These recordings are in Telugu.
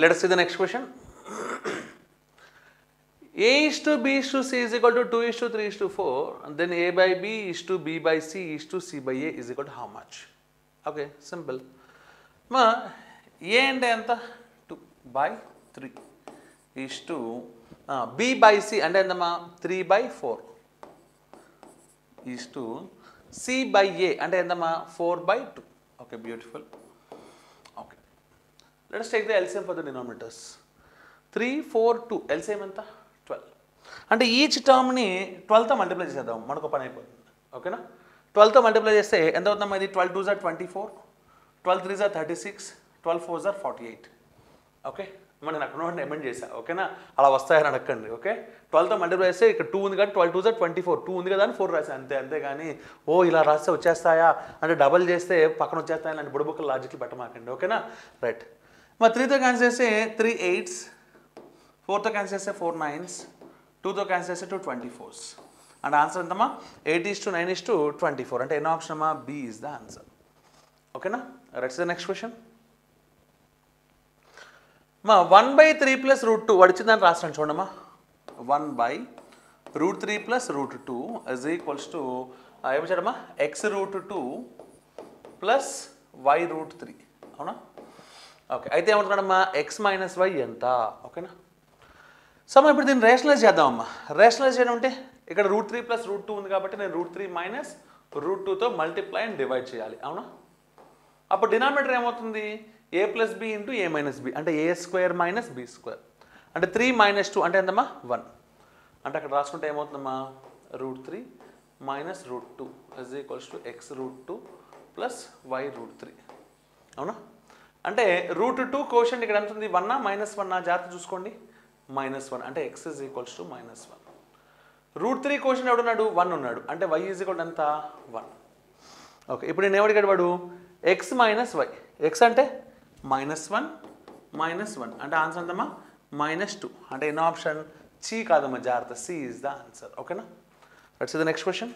let us see the next question a is to b is to c is equal to 2 is to 3 is to 4 and then a by b is to b by c is to c by a is equal to how much okay simple మా ఏ అంటే ఎంత two by three is to B by C అంటే ఎంతమ్మా three by four is to C by A అంటే ఎంతమ్మా four by two okay beautiful okay let's take the LCM for the denominators three four two LCM ఎంత ట్వెల్వ్ అంటే ఈచ్ టర్మ్ని ట్వెల్వ్తో మల్టిప్లై చేసేద్దాం మనకు పని అయిపోతుంది ఓకేనా ట్వెల్వ్తో మల్టిప్లై చేస్తే ఎంత అవుతుందమ్మా ఇది twelve twos are twenty four twelve threes are thirty six twelve fours are forty eight okay మరి నేను అక్కడ నుండి ఎమెండ్ చేశా ఓకేనా అలా వస్తాయని అడగండి ఓకే ట్వెల్వ్తో మల్టిప్లై చేస్తే ఇక్కడ టూ ఉంది కానీ twelve twos are twenty four two ఉంది కదా అని ఫోర్ రాసా అంతే అంతే కానీ ఓ ఇలా రాస్తే వచ్చేస్తాయా అంటే డబల్ చేస్తే పక్కన వచ్చేస్తాయా ఇలాంటి బుడబుక్కల లాజిక్లు పెట్టమాకండి ఓకేనా రైట్ మరి త్రీతో క్యాన్సిల్ చేస్తే త్రీ ఎయిట్స్ ఫోర్తో క్యాన్సిల్ చేస్తే ఫోర్ నైన్స్ టూతో క్యాన్సిల్ చేస్తే two twenty fours and answer ఎంతమ్మా eight is to nine is to twenty four అంటే ఎన్నో ఆప్షన్ అమ్మా బి ఈస్ ద ఆన్సర్ ఓకేనా రైట్స్ ద నెక్స్ట్ క్వశ్చన్ మా one by three plus root two వడిచిందని రాస్తాను చూడమ్మా one by root three plus root two is equals to ఏమొచ్చాడమ్మా X root two plus Y root three అవునా ఓకే అయితే ఏమంటున్నాడమ్మా ఎక్స్ మైనస్ వై ఎంత ఓకేనా సో మనం ఇప్పుడు దీన్ని రేషనలైజ్ చేద్దామమ్మా రేషనలైజ్ చేయడం అంటే ఇక్కడ root three plus root two ఉంది కాబట్టి నేను రూట్ త్రీ మైనస్ రూట్ టూతో మల్టిప్లై అండ్ డివైడ్ చేయాలి అవునా అప్పుడు డినామినేటర్ ఏమవుతుంది A plus B into A minus B అంటే A square minus B square అంటే త్రీ మైనస్ టూ అంటే ఎంతమ్మా వన్ అంటే అక్కడ రాసుకుంటే ఏమవుతుందమ్మా root three minus root two is equals to X root two plus Y root three అవునా అంటే రూట్ టూ కోషన్ ఇక్కడ ఎంత ఉంది వన్నా మైనస్ వన్నా జాగ్రత్త చూసుకోండి మైనస్ వన్ అంటే X is equals to minus one root three coefficient ఎవడున్నాడు వన్ ఉన్నాడు అంటే వై ఈజ్ ఈక్వల్ ఎంత వన్ ఓకే ఇప్పుడు నేను ఏమడిగాడు వాడు ఎక్స్ మైనస్ వై ఎక్స్ అంటే మైనస్ వన్ మైనస్ వన్ అంటే ఆన్సర్ ఎంతమ్మా మైనస్ టూ అంటే ఎన్నో ఆప్షన్ చి కాదమ్మా జాగ్రత్త సి ఈజ్ ద ఆన్సర్ ఓకేనా లెట్స్ ద నెక్స్ట్ క్వశ్చన్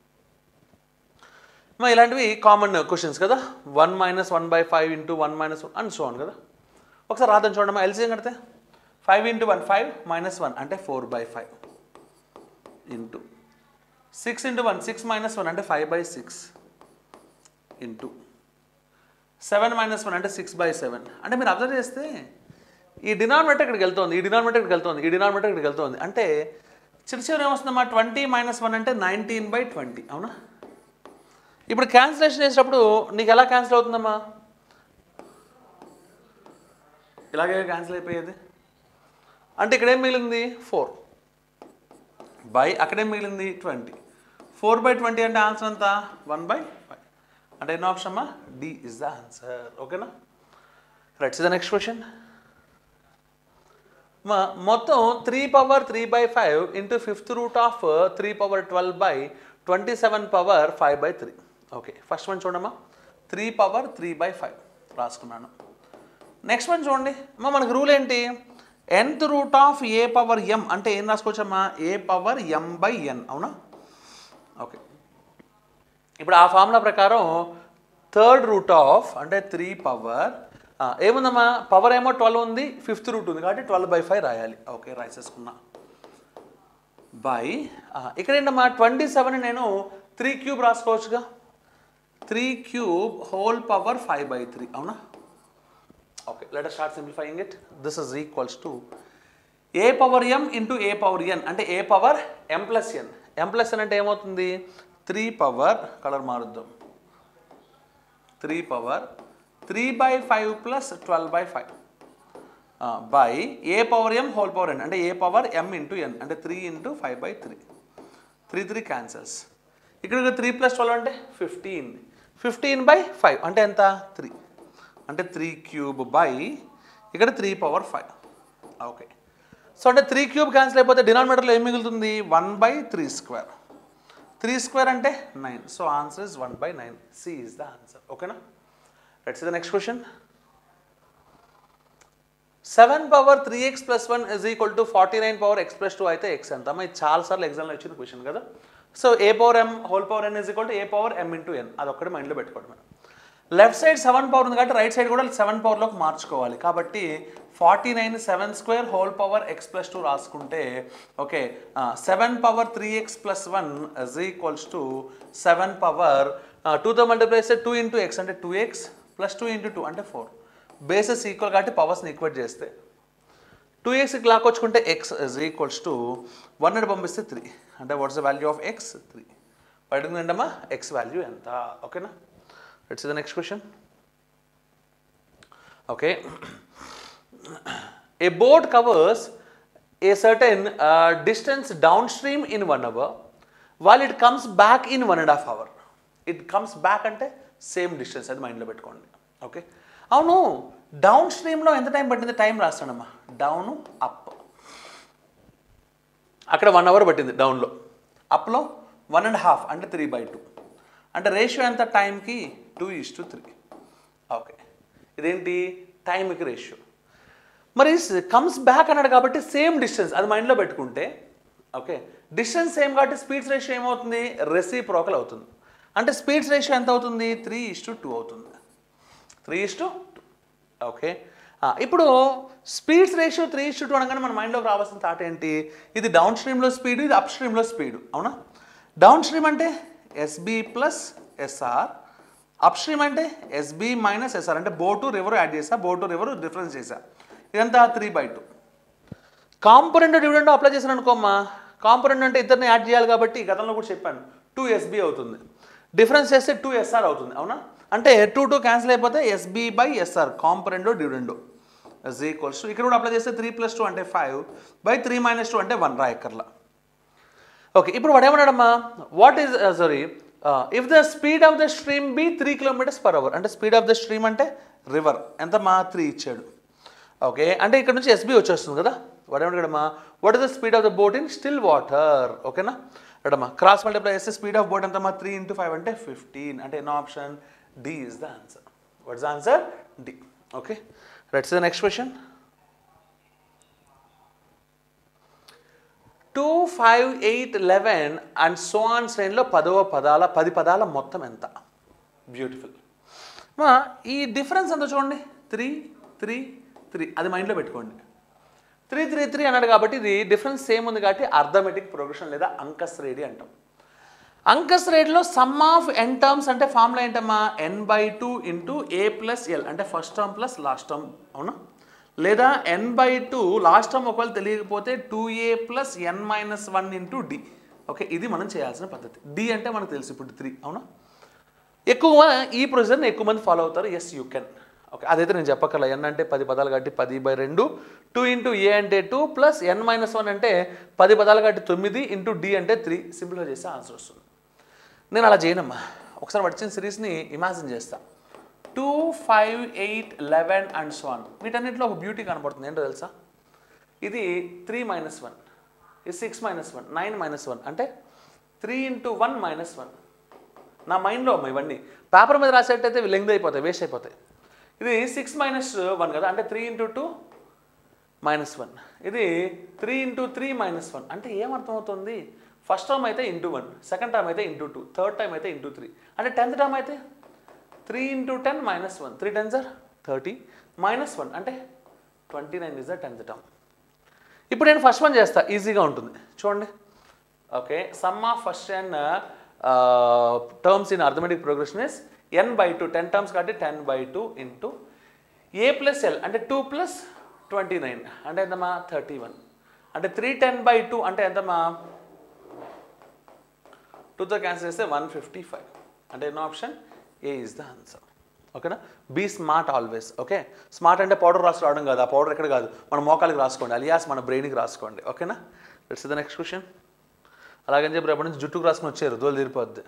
మా ఇలాంటివి కామన్ క్వశ్చన్స్ కదా one minus one by five into one minus one and so అని కదా ఒకసారి రాదని చూడమ్మా ఎల్సీఎం కడితే five into one five minus one అంటే four by five into six into one six minus one అంటే five by six into seven minus one అంటే సిక్స్ బై సెవెన్ అంటే మీరు అబ్జర్వ్ చేస్తే ఈ డినామినేటర్ ఇక్కడికి వెళ్తుంది ఈ డినామినేటర్ ఇక్కడికి వెళ్తుంది ఈ డినామినేటర్ ఇక్కడికి వెళ్తుంది అంటే చిన్న చివరి ఏమొస్తుందమ్మా ట్వంటీ మైనస్ వన్ అంటే నైన్టీన్ బై ట్వంటీ అవునా ఇప్పుడు క్యాన్సిలేషన్ చేసినప్పుడు నీకు ఎలా క్యాన్సిల్ అవుతుందమ్మా ఇలాగే క్యాన్సిల్ అయిపోయేది అంటే ఇక్కడేం మిగిలింది ఫోర్ బై అక్కడేం మిగిలింది ట్వంటీ ఫోర్ బై ట్వంటీ అంటే ఆన్సర్ ఎంత వన్ బై ఫైవ్ అంటే ఎన్నో ఆప్షన్ అమ్మా డి ఇస్ ద ఆన్సర్ ఓకేనా రైట్ ద నెక్స్ట్ క్వశ్చన్ మా మొత్తం three power three by five into fifth root of three power twelve by twenty seven power five by three okay first one చూడమ్మా three power three by five రాసుకున్నాను నెక్స్ట్ వన్ చూడండి అమ్మా మనకు రూల్ ఏంటి nth root of A power ఎం అంటే ఏం రాసుకోవచ్చమ్మా ఏ పవర్ ఎం బై ఎన్ అవునా ఓకే ఇప్పుడు ఆ ఫార్ములా ప్రకారం థర్డ్ రూట్ ఆఫ్ అంటే త్రీ పవర్ ఏముందమ్మా పవర్ ఏమో ట్వెల్వ్ ఉంది ఫిఫ్త్ రూట్ ఉంది కాబట్టి ట్వెల్వ్ బై ఫైవ్ రాయాలి ఓకే రాసేసుకున్నా బై ఇక్కడ ఏంటమ్మా ట్వంటీ సెవెన్ నేను త్రీ క్యూబ్ రాసుకోవచ్చుగా three cube whole power five by three అవునా okay let start simplifying it this is equals to A power M into A power N అంటే A power M plus N M plus N అంటే ఏమవుతుంది త్రీ పవర్ కలర్ మారుద్దాం three power three by five plus twelve by five by A power M whole power N అంటే A power M into N అంటే three into five by three three three cancels ఇక్కడ త్రీ ప్లస్ ట్వెల్వ్ అంటే ఫిఫ్టీన్ ఫిఫ్టీన్ బై ఫైవ్ అంటే ఎంత త్రీ అంటే త్రీ క్యూబ్ బై ఇక్కడ three power five okay so అంటే త్రీ క్యూబ్ క్యాన్సిల్ అయిపోతే డినామినేటర్లో ఏం మిగులుతుంది one by three square three square అంటే nine so answer is one by nine C is the answer ఓకేనా let's the next question seven power three X plus one is equal to forty nine power X plus two అయితే ఎక్స్ ఎంత అమ్మా ఇది చాలాసార్లు ఎగ్జామ్లో వచ్చిన క్వశ్చన్ కదా so A power M whole power N is equal to A power M into N అది ఒక్కటి మైండ్లో పెట్టుకోవడం లెఫ్ట్ సైడ్ సెవెన్ పవర్ ఉంది కాబట్టి రైట్ సైడ్ కూడా సెవెన్ పవర్లోకి మార్చుకోవాలి కాబట్టి forty nine seven square whole power X plus two రాసుకుంటే okay seven power three X plus one is equals to seven power టూతో మల్టిప్లై చేస్తే టూ ఇంటూ ఎక్స్ అంటే two X plus two into two అంటే ఫోర్ బేసెస్ ఈక్వల్ కాబట్టి పవర్స్ని ఈక్వేట్ చేస్తే టూ ఎక్స్కి లాక్కొచ్చుకుంటే X is equals to one అని పంపిస్తే త్రీ అంటే what's the value of X three అడుగుతుందంటమ్మా ఎక్స్ వాల్యూ ఎంత ఓకేనా it's the next question okay a boat covers a certain uh, distance downstream in one hour while it comes back in one and a half hour it comes back అంటే సేమ్ డిస్టెన్స్ అది మైండ్లో పెట్టుకోండి ఓకే అవును డౌన్ స్ట్రీమ్లో ఎంత టైం పట్టింది టైం రాస్తాడమ్మా డౌన్ అప్ అక్కడ వన్ అవర్ పట్టింది డౌన్లో అప్లో వన్ అండ్ హాఫ్ అంటే త్రీ బై టూ అంటే రేషియో ఎంత టైంకి two is to three okay ఇదేంటి టైంకి రేషియో మరి కమ్స్ బ్యాక్ అన్నాడు కాబట్టి సేమ్ డిస్టెన్స్ అది మైండ్లో పెట్టుకుంటే ఓకే డిస్టెన్స్ సేమ్ కాబట్టి స్పీడ్స్ రేషియో ఏమవుతుంది రెసిప్రోకల్ అవుతుంది అంటే స్పీడ్స్ రేషియో ఎంత అవుతుంది త్రీ ఇస్ టు టూ అవుతుంది three is to two okay ఆ, ఇప్పుడు speeds ratio three is to two అనగానే మన మైండ్లోకి రావాల్సిన థాట్ ఏంటి ఇది డౌన్ స్ట్రీమ్లో స్పీడ్ ఇది అప్ స్ట్రీమ్లో స్పీడ్ అవునా డౌన్ స్ట్రీమ్ అంటే SB plus SR upstream అంటే ఎస్బి మైనస్ ఎస్ఆర్ అంటే బోటు రివర్ యాడ్ చేసా బోటు రివర్ డిఫరెన్స్ చేసా ఇదంతా three by two component dividend apply చేశాను అనుకోమ్మా కాంపొనెంట్ అంటే ఇద్దరిని యాడ్ చేయాలి కాబట్టి గతంలో కూడా చెప్పాను టూ ఎస్బి అవుతుంది డిఫరెన్స్ చేస్తే టూ ఎస్ఆర్ అవుతుంది అవునా అంటే టూ టూ క్యాన్సిల్ అయిపోతే SB by SR component dividendo is equals to ఇక్కడ కూడా అప్లై చేస్తే త్రీ ప్లస్ టూ అంటే five by three minus two అంటే వన్ రా ఎక్కర్లా ఓకే ఇప్పుడు వాడు ఏమన్నాడమ్మా what is sorry if the speed of the stream be three kilometres per hour అంటే స్పీడ్ ఆఫ్ ద స్ట్రీమ్ అంటే రివర్ ఎంత మా త్రీ ఇచ్చాడు ఓకే అంటే ఇక్కడ నుంచి ఎస్బీ వచ్చేస్తుంది కదా వాడు ఏమన్నాడమ్మా what is the speed of the boat in still water ఓకేనా అడమ్మా క్రాస్ మల్టిప్లై చేస్తే స్పీడ్ ఆఫ్ బోట్ ఎంత మా త్రీ ఇంటూ ఫైవ్ అంటే ఫిఫ్టీన్ అంటే ఎన్నో option D is the answer what is the answer D okay let's the next question two five eight eleven and so on శ్రేణిలో పదవ పదాల పది పదాల మొత్తం ఎంత బ్యూటిఫుల్ మా ఈ డిఫరెన్స్ ఎంత చూడండి త్రీ త్రీ త్రీ అది మైండ్లో పెట్టుకోండి త్రీ త్రీ త్రీ అన్నాడు కాబట్టి ఇది డిఫరెన్స్ సేమ్ ఉంది కాబట్టి అర్థమెటిక్ ప్రోగ్రెషన్ లేదా అంకశ్రేణి అంటాం అంకశ్రేణిలో సమ్ ఆఫ్ ఎన్ టర్మ్స్ అంటే ఫార్ములా ఏంటమ్మా N by two into A plus L అంటే first term plus last term అవునా లేదా N by two last term ఒకవేళ తెలియకపోతే two A plus N minus one into D okay ఇది మనం చేయాల్సిన పద్ధతి డి అంటే మనకు తెలుసు ఇప్పుడు త్రీ అవునా ఎక్కువ ఈ ప్రొసీజర్ని ఎక్కువ మంది ఫాలో అవుతారు ఎస్ యూ కెన్ ఓకే అదైతే నేను చెప్పగల ఎన్ అంటే పది పదాలు కాబట్టి పది బై రెండు టూ ఇంటూ ఏ అంటే two plus N minus one అంటే పది పదాలు కాబట్టి తొమ్మిది ఇంటూ డి అంటే త్రీ సింపుల్గా చేస్తే ఆన్సర్ వస్తుంది నేను అలా చేయనమ్మా ఒకసారి వచ్చిన సిరీస్ని ఇమాజిన్ చేస్తా two five eight eleven and so on వీటన్నిటిలో ఒక బ్యూటీ కనపడుతుంది ఏంటో తెలుసా ఇది త్రీ మైనస్ వన్ ఇది six minus one nine minus one అంటే three into one minus one నా మైండ్లో అమ్మ ఇవన్నీ పేపర్ మీద రాసేటైతే ఇవి లెంగ్త్ అయిపోతాయి వేస్ట్ అయిపోతాయి ఇది సిక్స్ మైనస్ వన్ కదా అంటే three into two minus one ఇది three into three minus one అంటే ఏమర్థం అవుతుంది ఫస్ట్ టర్మ్ అయితే ఇంటూ వన్ సెకండ్ టర్మ్ అయితే ఇంటూ టూ థర్డ్ టైం అయితే ఇంటూ త్రీ అంటే టెన్త్ టర్మ్ అయితే three into ten minus one three ten సార్ థర్టీ మైనస్ వన్ అంటే twenty nine is the tenth term ఇప్పుడు నేను ఫస్ట్ వన్ చేస్తా ఈజీగా ఉంటుంది చూడండి okay sum of first and terms in arithmetic progression is N by two ten terms కాబట్టి ten by two into A plus L అంటే టూ ప్లస్ ట్వంటీ నైన్ అంటే ఎంతమా థర్టీ వన్ అంటే త్రీ టెన్ బై టూ అంటే ఎంతమా టూతో క్యాన్సిల్ చేస్తే వన్ ఫిఫ్టీ ఫైవ్ అంటే ఎన్నో option A is the answer ఓకేనా be smart always okay smart అంటే పౌడర్ రాసి రావడం కాదు ఆ పౌడర్ ఎక్కడ కాదు మన మోకాలకి రాసుకోండి అలియాస్ మన బ్రెయిన్కి రాసుకోండి ఓకేనా ఇట్స్ ద నెక్స్ట్ క్వశ్చన్ అలాగని చెప్పి రేపటి నుంచి జుట్టుకు రాసుకుని వచ్చారు దోలు తీరిపోద్ది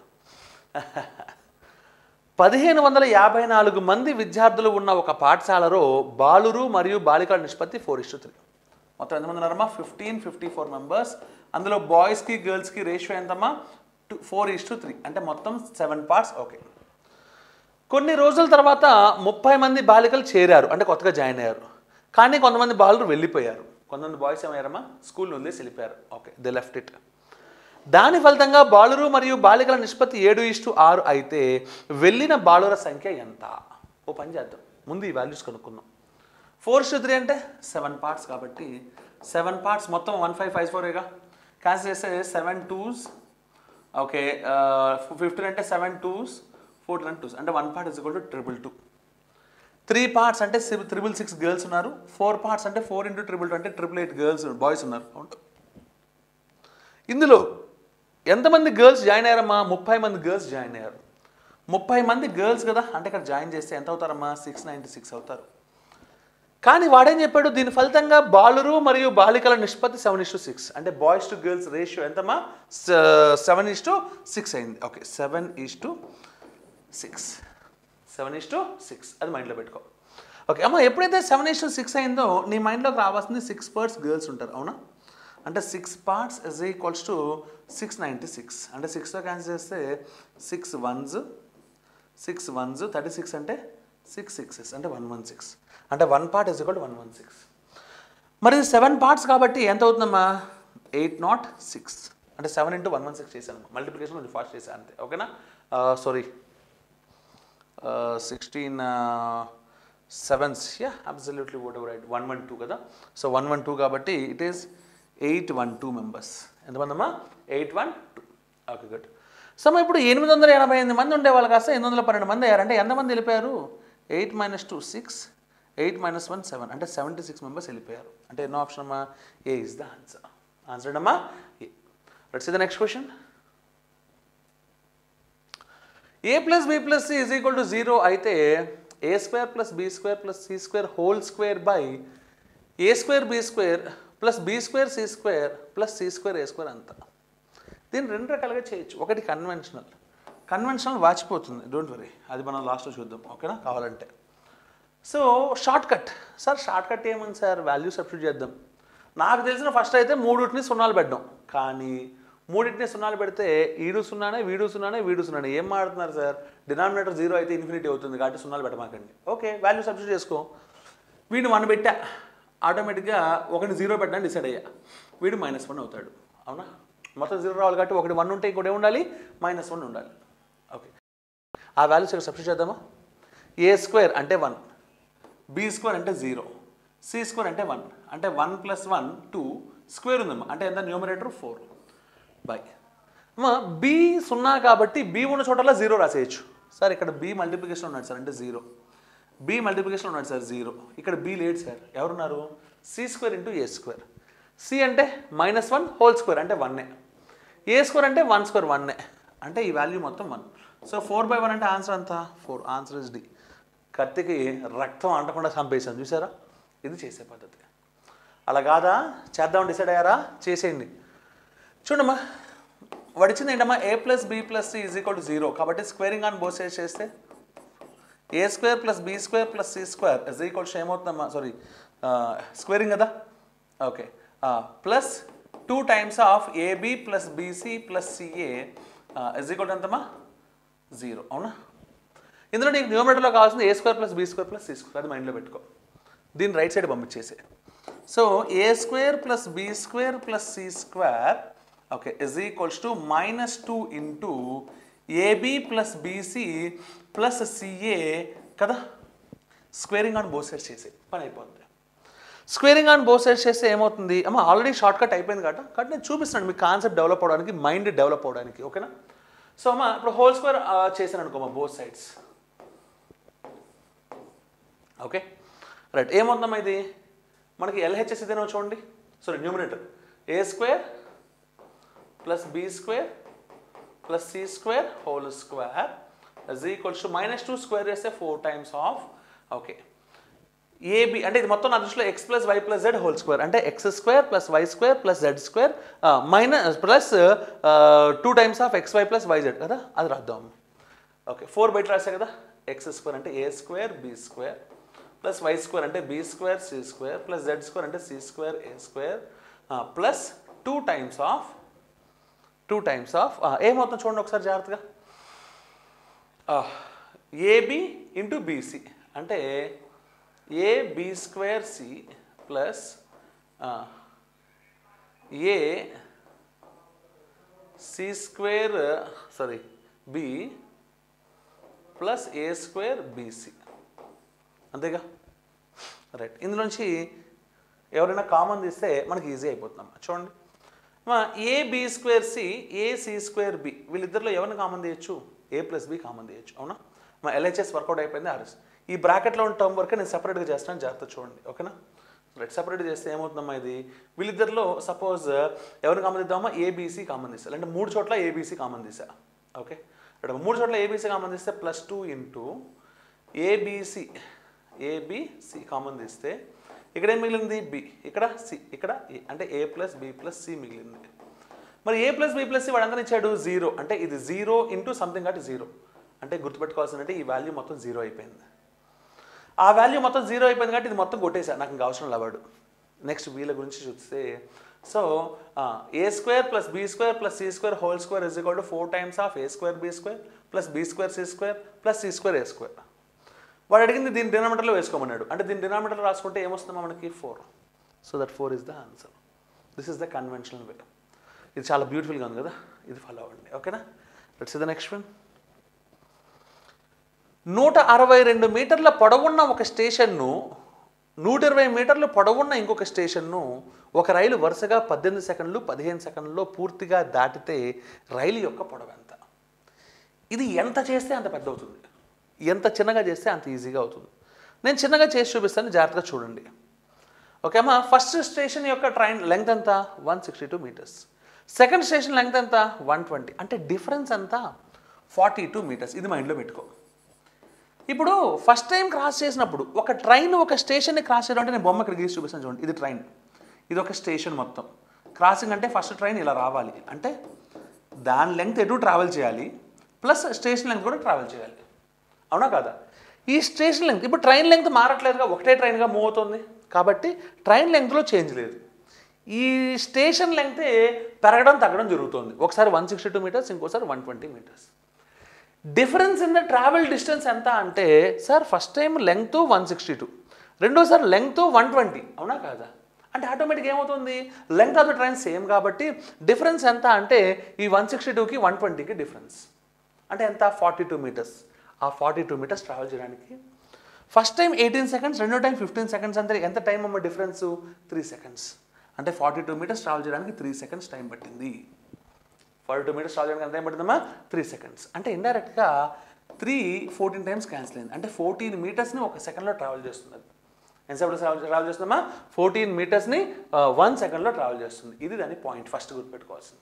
పదిహేను వందల యాభై నాలుగు మంది విద్యార్థులు ఉన్న ఒక పాఠశాలలో బాలురు మరియు బాలికల నిష్పత్తి ఫోర్ ఇస్టు త్రీ మొత్తం ఎంతమంది ఉన్నారమ్మా ఫిఫ్టీన్ ఫిఫ్టీ ఫోర్ మెంబర్స్ అందులో బాయ్స్కి గర్ల్స్కి రేషియో ఎంతమ్మా టూ ఫోర్ ఇస్టు త్రీ అంటే మొత్తం సెవెన్ పార్ట్స్ ఓకే కొన్ని రోజుల తర్వాత ముప్పై మంది బాలికలు చేరారు అంటే కొత్తగా జాయిన్ అయ్యారు కానీ కొంతమంది బాలురు వెళ్ళిపోయారు కొంతమంది బాయ్స్ ఏమయ్యారమ్మా స్కూల్ వదిలేసి వెళ్ళిపోయారు ఓకే దే లెఫ్ట్ ఇట్ దాని ఫలితంగా బాలురు మరియు బాలికల నిష్పత్తి ఏడు ఇష్టు ఆరు అయితే వెళ్ళిన బాలుర సంఖ్య ఎంత ఓ పని చేద్దాం ముందు ఈ వాల్యూస్ కనుక్కుందాం ఫోర్ ఇష్టు త్రీ అంటే సెవెన్ పార్ట్స్ కాబట్టి సెవెన్ పార్ట్స్ మొత్తం వన్ ఫైవ్ ఫైవ్ ఫోరేగా క్యాన్సిల్ చేస్తే సెవెన్ టూస్ ఓకే ఫిఫ్టీన్ అంటే సెవెన్ టూస్ ఫోర్టీన్ టూస్ అంటే one part is equal to triple two three parts అంటే త్రిబుల్ సిక్స్ గర్ల్స్ ఉన్నారు ఫోర్ పార్ట్స్ అంటే ఫోర్ ఇంటూ ట్రిపుల్ టూ అంటే ట్రిపుల్ ఎయిట్ గర్ల్స్ బాయ్స్ ఉన్నారు అవును. ఇందులో ఎంతమంది గర్ల్స్ జాయిన్ అయ్యారమ్మా ముప్పై మంది గర్ల్స్ జాయిన్ అయ్యారు ముప్పై మంది గర్ల్స్ కదా అంటే ఇక్కడ జాయిన్ చేస్తే ఎంత అవుతారమ్మా సిక్స్ నైంటీ సిక్స్ అవుతారు కానీ వాడేం చెప్పాడు దీని ఫలితంగా బాలురు మరియు బాలికల నిష్పత్తి సెవెన్ ఇస్ టు సిక్స్ అంటే బాయ్స్ టు గర్ల్స్ రేషియో ఎంతమ్మా సెవెన్ ఇస్ టు సిక్స్ అయింది okay seven is to six seven is to six అది మైండ్లో పెట్టుకో ఓకే అమ్మ ఎప్పుడైతే సెవెన్ ఇస్ టు సిక్స్ అయిందో నీ మైండ్లోకి రావాల్సింది సిక్స్ పార్ట్స్ గర్ల్స్ ఉంటారు అవునా అంటే six parts is equals to six ninety six అంటే సిక్స్తో క్యాన్సిల్ చేస్తే six ones six ones thirty six అంటే సిక్స్ సిక్సెస్ అంటే వన్ వన్ సిక్స్ అంటే one part is equal one one six మరి సెవెన్ పార్ట్స్ కాబట్టి ఎంత అవుతుందమ్మా ఎయిట్ నాట్ సిక్స్ అంటే seven into one one six చేశాను మల్టిప్లికేషన్ కొంచెం ఫాస్ట్ చేశాను అంతే ఓకేనా sorry sixteen sevens yeah absolutely whatever right one one two కదా సో వన్ వన్ టూ కాబట్టి it is eight one two members ఎంతమంది అమ్మా eight one two okay good so మరి ఇప్పుడు ఎనిమిది వందల ఎనభై ఎనిమిది మంది ఉండేవాళ్ళు కాస్త ఎనిమిది వందల పన్నెండు మంది అయ్యారు అంటే ఎంతమంది వెళ్ళిపోయారు eight minus two six eight minus one seven అంటే సెవెంటీ సిక్స్ మెంబర్స్ వెళ్ళిపోయారు అంటే ఎన్నో ఆప్షన్ అమ్మా A is the answer answer అమ్మా A let's the next question A plus B plus C is equal to zero అయితే A square plus B square plus C square whole square by A square B square plus B square C square plus C square A square అంతా దీన్ని రెండు రకాలుగా చేయొచ్చు ఒకటి కన్వెన్షనల్ కన్వెన్షనల్ వాచిపోతుంది డోంట్ వరీ అది మనం లాస్ట్లో చూద్దాం ఓకేనా కావాలంటే so shortcut sir shortcut ఏముంది సార్ వాల్యూ సబ్స్టిట్యూట్ చేద్దాం నాకు తెలిసిన ఫస్ట్ అయితే మూడుటిని సున్నాలు పెట్టడం కానీ మూడింటిని సున్నాలు పెడితే ఈడు సున్నానే వీడు సున్నానే వీడు సున్నానే ఏం మాడుతున్నారు సార్ డినామినేటర్ జీరో అయితే ఇన్ఫినిటీ అవుతుంది కాబట్టి సున్నాలు పెట్టమాకండి ఓకే వాల్యూ సబ్స్టిట్యూట్ చేసుకో వీడిని వన్ పెట్టా ఆటోమేటిక్గా ఒకటి జీరో పెట్టడానికి డిసైడ్ అయ్యా వీడు మైనస్ వన్ అవుతాడు అవునా మొత్తం జీరో రావాలి కాబట్టి ఒకటి వన్ ఉంటే ఇంకోటి ఏం ఉండాలి మైనస్ వన్ ఉండాలి ఓకే ఆ వాల్యూస్ ఇక్కడ సబ్స్టిట్యూట్ చేద్దామా ఏ స్క్వేర్ అంటే వన్ బి స్క్వేర్ అంటే జీరో సి స్క్వేర్ అంటే వన్ అంటే one plus one two square ఉందమ్మా అంటే ఎంత న్యూమరేటర్ ఫోర్ బై అమ్మా బి సున్నా కాబట్టి బి ఉన్న చోటలా జీరో రాసేయచ్చు సార్ ఇక్కడ బి మల్టిప్లికేషన్ ఉన్నాడు సార్ అంటే జీరో బి మల్టిప్లికేషన్ ఉన్నాడు సార్ జీరో ఇక్కడ బి లేడు సార్ ఎవరున్నారు C square into A square C అంటే మైనస్ వన్ హోల్ స్క్వేర్ అంటే వన్నే ఏ స్క్వేర్ అంటే వన్ స్క్వేర్ వన్నే అంటే ఈ వాల్యూ మొత్తం one so four by one అంటే ఆన్సర్ అంతా ఫోర్ ఆన్సర్ ఇస్ డి కత్తికి రక్తం అంటకుండా చంపేశాను చూసారా ఇది చేసే పద్ధతి అలా కాదా చేద్దాం డిసైడ్ అయ్యారా చేసేయండి చూడమ్మా వడిచింది ఏంటమ్మా A plus B plus C is equal to zero కాబట్టి స్క్వేరింగ్ ఆన్ బోత్ సైడ్స్ చేస్తే A square plus B square plus C square is equal to ఏమవుతుందమ్మా సారీ స్క్వేరింగ్ కదా okay plus two times of AB plus BC plus CA is equal to ఎంతమ్మా జీరో అవునా ఇందులో నీకు న్యూమరేటర్లో కావాల్సింది A square plus be square plus C square అది మైండ్లో పెట్టుకో దీన్ని రైట్ సైడ్ పంపించేసే so a square plus be square plus C square okay is equals to minus two into AB plus BC plus CA కదా స్క్వేరింగ్ ఆన్ బోత్ సైడ్స్ చేసే పని అయిపోతుంది స్క్వేరింగ్ ఆన్ బోత్ సైడ్స్ చేస్తే ఏమవుతుంది అమ్మ ఆల్రెడీ షార్ట్ కట్ అయిపోయింది కాబట్టి కాబట్టి నేను చూపిస్తున్నాను మీ కాన్సెప్ట్ డెవలప్ అవడానికి మైండ్ డెవలప్ అవడానికి ఓకేనా సో అమ్మ ఇప్పుడు హోల్ స్క్వేర్ చేశాను అనుకోమా బోత్ సైడ్స్ ఓకే రైట్ ఏమవుతుందమ్మా ఇది మనకి ఎల్హెచ్ఎస్ ఇదేనో చూడండి sorry numerator A square plus B square plus C square whole square is equals to minus two square చేస్తే four times of okay AB అంటే ఇది మొత్తం నా దృష్టిలో X plus Y plus Z whole square అంటే X square plus why square plus Z square minus plus two times of X Y plus Y Z కదా అది రాద్దాం ఓకే ఫోర్ బయట రాసా కదా ఎక్స్ స్క్వేర్ అంటే A square B square plus why square అంటే B square C square plus Z square అంటే C square A square plus two times of two times of ఏమవుతుంది చూడండి ఒకసారి జాగ్రత్తగా ఏబి ఇంటూ బీసీ అంటే A B square C plus A C square sorry B plus A square BC అంతేగా రైట్ ఇందులోంచి ఎవరైనా కామన్ తీస్తే మనకి ఈజీ అయిపోతుందమ్మా చూడండి మా A B square C A C square B వీళ్ళిద్దరిలో ఎవరిని కామన్ తీయచ్చు ఏ ప్లస్ బి కామన్ తీయచ్చు అవునా మా ఎల్హెచ్ఎస్ వర్కౌట్ అయిపోయింది ఆర్ఎస్ ఈ బ్రాకెట్లో ఉన్న టర్మ్ వరకు నేను సపరేట్గా చేస్తాను జాగ్రత్త చూడండి ఓకేనా రైట్ సపరేట్ చేస్తే ఏమవుతుందమ్మా ఇది వీళ్ళిద్దరిలో సపోజ్ ఎవరిని కామన్ తీద్దామా ఏబీసీ కామన్ తీసా అంటే మూడు చోట్ల ఏబీసీ కామన్ తీసా ఓకే ఇక్కడ మూడు చోట్ల ఏబీసీ కామన్ తీస్తే plus two into ABC ABC common తీస్తే ఇక్కడ ఏం మిగిలింది బి ఇక్కడ సి ఇక్కడ ఏ అంటే A plus B plus C మిగిలింది మరి A plus B plus C వాడు అందరం ఇచ్చాడు జీరో అంటే ఇది జీరో ఇంటూ సంథింగ్ అంటే జీరో అంటే గుర్తుపెట్టుకోవాల్సిందంటే ఈ వాల్యూ మొత్తం జీరో అయిపోయింది ఆ వాల్యూ మొత్తం జీరో అయిపోయింది కాబట్టి ఇది మొత్తం కొట్టేసా నాకు ఇంకా అవసరం లేవాడు నెక్స్ట్ వీళ్ళ గురించి చూస్తే so a square plus be square plus C square whole square is equal to four times of a square b square plus be square C square plus C square A square వాడు అడిగింది దీని డినామినేటర్లో వేసుకోమన్నాడు అంటే దీని డినామినేటర్ రాసుకుంటే ఏమొస్తుందో మనకి four so that four is the answer this is the conventional way ఇది చాలా బ్యూటిఫుల్గా ఉంది కదా ఇది ఫాలో అవ్వండి ఓకేనా లెట్స్ ద నెక్స్ట్ వన్ నూట అరవై రెండు మీటర్ల పొడవున్న ఒక స్టేషన్ను నూట ఇరవై మీటర్లు పొడవున్న ఇంకొక స్టేషన్ను ఒక రైలు వరుసగా పద్దెనిమిది సెకండ్లు పదిహేను సెకండ్లలో పూర్తిగా దాటితే రైలు యొక్క పొడవు ఎంత ఇది ఎంత చేస్తే అంత పెద్ద అవుతుంది ఎంత చిన్నగా చేస్తే అంత ఈజీగా అవుతుంది నేను చిన్నగా చేసి చూపిస్తాను జాగ్రత్తగా చూడండి ఓకే అమ్మా ఫస్ట్ స్టేషన్ యొక్క ట్రైన్ లెంగ్త్ ఎంత one sixty two meters second station length ఎంత వన్ ట్వంటీ అంటే డిఫరెన్స్ ఎంత ఫార్టీ టూ మీటర్స్ ఇది మైండ్లో పెట్టుకో ఇప్పుడు ఫస్ట్ టైం క్రాస్ చేసినప్పుడు ఒక ట్రైన్ ఒక స్టేషన్ని క్రాస్ చేయడం అంటే నేను బొమ్మ ఇక్కడ గీసి చూపిస్తాను చూడండి ఇది ట్రైన్ ఇది ఒక స్టేషన్ మొత్తం క్రాసింగ్ అంటే ఫస్ట్ ట్రైన్ ఇలా రావాలి అంటే దాని లెంగ్త్ ఎటు ట్రావెల్ చేయాలి ప్లస్ స్టేషన్ లెంగ్త్ కూడా ట్రావెల్ చేయాలి అవునా కాదా ఈ స్టేషన్ లెంగ్త్ ఇప్పుడు ట్రైన్ లెంగ్త్ మారట్లేదుగా ఒకటే ట్రైన్గా మూవ్ అవుతుంది కాబట్టి ట్రైన్ లెంగ్త్లో చేంజ్ లేదు ఈ స్టేషన్ లెంగ్తే పెరగడం తగ్గడం జరుగుతుంది ఒకసారి వన్ సిక్స్టీ టూ మీటర్స్ ఇంకోసారి one twenty meters difference in the travel distance ఎంత అంటే sir first time length one sixty two రెండోసారి లెంగ్త్ వన్ ట్వంటీ అవునా కాదా అంటే ఆటోమేటిక్ ఏమవుతుంది length of the train same కాబట్టి డిఫరెన్స్ ఎంత అంటే ఈ వన్ సిక్స్టీ టూకి వన్ ట్వంటీకి డిఫరెన్స్ అంటే ఎంత ఫార్టీ టూ మీటర్స్ ఆ ఫార్టీ టూ మీటర్స్ ట్రావెల్ చేయడానికి ఫస్ట్ టైం ఎయిటీన్ సెకండ్స్ రెండో టైం ఫిఫ్టీన్ సెకండ్స్ అంటే ఎంత టైం అమ్మ డిఫరెన్స్ త్రీ సెకండ్స్ అంటే ఫార్టీ టూ మీటర్స్ ట్రావెల్ చేయడానికి త్రీ సెకండ్స్ టైం పట్టింది ఫార్టీ టూ మీటర్స్ ట్రావెల్ చేయడానికి ఎంత టైం పట్టిందమ్మా త్రీ సెకండ్స్ అంటే ఇండైరెక్ట్గా త్రీ ఫోర్టీన్ టైమ్స్ క్యాన్సిల్ అయింది అంటే ఫోర్టీన్ మీటర్స్ని ఒక సెకండ్లో ట్రావెల్ చేస్తుంది అది ఎంతసేపు ట్రావెల్ ట్రావెల్ చేస్తుందమ్మా ఫోర్టీన్ మీటర్స్ని వన్ సెకండ్లో ట్రావెల్ చేస్తుంది ఇది దాని పాయింట్ ఫస్ట్ గుర్తుపెట్టుకోవాల్సింది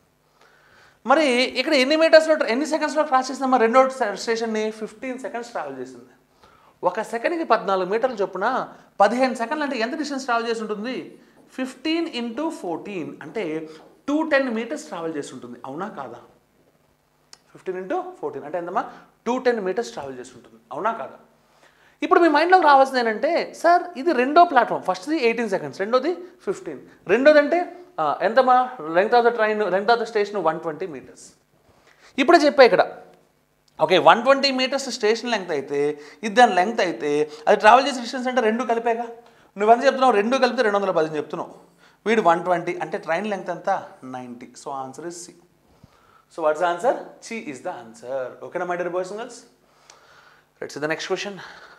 మరి ఇక్కడ ఎన్ని మీటర్స్లో ఎన్ని సెకండ్స్లో క్రాస్ చేసిందమ్మా రెండో స్టేషన్ని ఫిఫ్టీన్ సెకండ్స్ ట్రావెల్ చేసింది ఒక సెకండ్కి పద్నాలుగు మీటర్లు చొప్పున పదిహేను సెకండ్లు అంటే ఎంత డిస్టెన్స్ ట్రావెల్ చేసి ఉంటుంది ఫిఫ్టీన్ ఇంటూ ఫోర్టీన్ అంటే టూ టెన్ మీటర్స్ ట్రావెల్ చేసి ఉంటుంది అవునా కాదా ఫిఫ్టీన్ ఇంటూ ఫోర్టీన్ అంటే ఎంతమ్మా టూ టెన్ మీటర్స్ ట్రావెల్ చేసి ఉంటుంది అవునా కాదా ఇప్పుడు మీ మైండ్లోకి రావాల్సింది ఏంటంటే సార్ ఇది రెండో ప్లాట్ఫామ్ ఫస్ట్ది ఎయిటీన్ సెకండ్స్ రెండోది ఫిఫ్టీన్ రెండోది అంటే ఆ, ఎంతమా length of the train length of the station one twenty meters ఇప్పుడే చెప్పా ఇక్కడ okay one twenty meters station length అయితే ఇది దాని లెంగ్త్ అయితే అది ట్రావెల్ చేసే డిస్టెన్స్ అంటే రెండు కలిపేగా నువ్వెంత చెప్తున్నావు రెండు కలిపితే రెండు వందల పది చెప్తున్నావు వీడు వన్ ట్వంటీ అంటే ట్రైన్ లెంగ్త్ ఎంత ninety so answer is c so what's answer c is the answer ఓకేనా my dear boys and girls let's the next question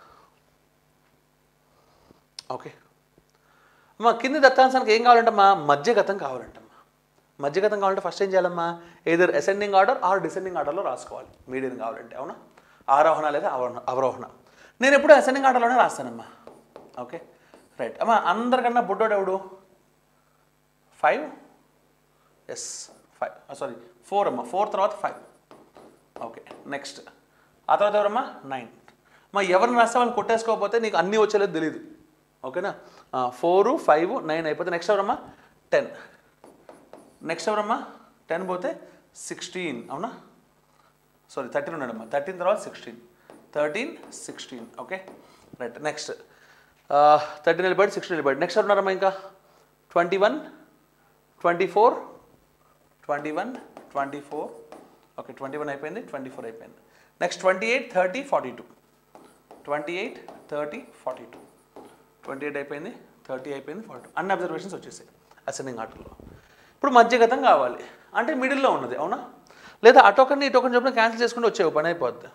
okay అమ్మా కింది దత్తాంశానికి ఏం కావాలంటమ్మా మధ్యగతం కావాలంటమ్మా మధ్యగతం కావాలంటే ఫస్ట్ ఏం చేయాలమ్మా either ascending order or descending ఆర్డర్లో రాసుకోవాలి మీడియం కావాలంటే అవునా ఆరోహణ లేదా అవరోహణ అవరోహణ నేను ఎప్పుడు అసెండింగ్ ఆర్డర్లోనే రాస్తానమ్మా ఓకే రైట్ అమ్మా అందరికన్నా బుడ్డోడు ఎవడు five yes five sorry four అమ్మా ఫోర్ తర్వాత ఫైవ్ ఓకే నెక్స్ట్ ఆ తర్వాత ఎవరమ్మా నైన్ మా ఎవరిని రాస్తే వాళ్ళు కొట్టేసుకోకపోతే నీకు అన్నీ వచ్చేలేదు తెలియదు ఓకేనా ఫోరు ఫైవ్ నైన్ అయిపోతే నెక్స్ట్ ఎవరమ్మా టెన్ నెక్స్ట్ ఎవరమ్మా టెన్ పోతే సిక్స్టీన్ అవునా సారీ థర్టీన్ ఉన్నాడమ్మా థర్టీన్ తర్వాత sixteen thirteen sixteen okay right next thirteen వెళ్ళిపోయాడు సిక్స్టీన్ వెళ్ళిపోయాడు నెక్స్ట్ ఉన్నారమ్మా ఇంకా twenty one twenty four twenty one twenty four okay twenty one అయిపోయింది ట్వంటీ ఫోర్ అయిపోయింది next twenty eight thirty forty two twenty eight thirty forty two twenty eight అయిపోయింది థర్టీ అయిపోయింది ఫార్టీ టూ అన్ని అబ్జర్వేషన్స్ వచ్చేసాయి అసెండింగ్ ఆర్డర్లో ఇప్పుడు మధ్యగతం కావాలి అంటే మిడిల్లో ఉన్నది అవునా లేదా అటొకరిని ఇటొకరిని చొప్పున క్యాన్సిల్ చేసుకుంటూ వచ్చేవి పని అయిపోద్ది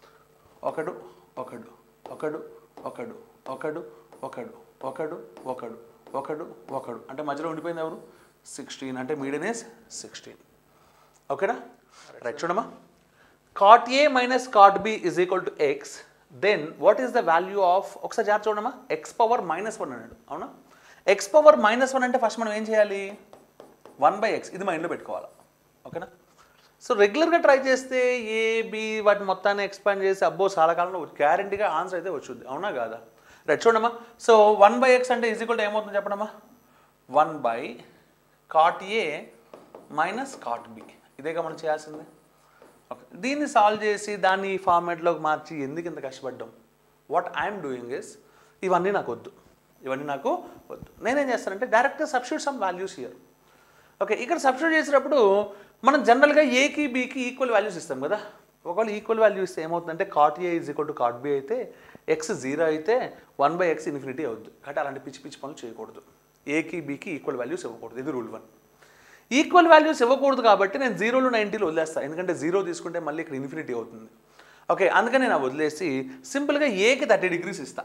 ఒకడు ఒకడు ఒకడు ఒకడు ఒకడు ఒకడు ఒకడు ఒకడు ఒకడు ఒకడు అంటే మధ్యలో ఉండిపోయింది ఎవరు సిక్స్టీన్ అంటే మీడియన్ ఇస్ సిక్స్టీన్ ఓకేనా రైట్ చూడమ్మా cot a minus cot b is equal to x then what is the value of ఒకసారి జాగ్రత్త చూడమ్మా ఎక్స్ పవర్ మైనస్ వన్ అన్నాడు అవునా ఎక్స్ పవర్ మైనస్ వన్ అంటే ఫస్ట్ మనం ఏం చేయాలి వన్ బై ఎక్స్ ఇది మైండ్లో పెట్టుకోవాలి ఓకేనా సో రెగ్యులర్గా ట్రై చేస్తే ఏ బి వాటి మొత్తాన్ని ఎక్స్పాండ్ చేసి అబ్బో చాలా కాలంలో గ్యారంటీగా ఆన్సర్ అయితే వచ్చుద్ది అవునా కాదా రైట్ చూడమ్మా సో వన్ బై ఎక్స్ అంటే ఈజ్ ఈక్వల్ టు ఏమవుతుంది చెప్పడమ్మా one by cot a minus cot b ఇదేగా మనం చేయాల్సింది ఓకే దీన్ని సాల్వ్ చేసి దాన్ని ఈ ఫార్మాట్లోకి మార్చి ఎందుకు ఇంత కష్టపడ్డాం వాట్ ఐఎమ్ డూయింగ్ ఇస్ ఇవన్నీ నాకు వద్దు ఇవన్నీ నాకు వద్దు నేనేం చేస్తానంటే డైరెక్ట్గా substitute some values here okay ఇక్కడ సబ్స్టిట్యూట్ చేసినప్పుడు మనం జనరల్గా ఏకి బీకి ఈక్వల్ వాల్యూస్ ఇస్తాం కదా ఒకవేళ ఈక్వల్ వాల్యూ ఇస్తే ఏమవుతుందంటే cot a is equal to cot b అయితే ఎక్స్ జీరో అయితే వన్ బై ఎక్స్ ఇన్ఫినిటీ అవుద్ది కాబట్టి అలాంటి పిచ్చి పిచ్చి పనులు చేయకూడదు ఏకి బీకి ఈక్వల్ వాల్యూస్ ఇవ్వకూడదు ఇది రూల్ వన్ ఈక్వల్ వాల్యూస్ ఇవ్వకూడదు కాబట్టి నేను జీరోలు నైంటీలు వదిలేస్తాను ఎందుకంటే జీరో తీసుకుంటే మళ్ళీ ఇక్కడ ఇన్ఫినిటీ అవుతుంది ఓకే అందుకని నేను వదిలేసి సింపుల్గా ఏకి థర్టీ డిగ్రీస్ ఇస్తా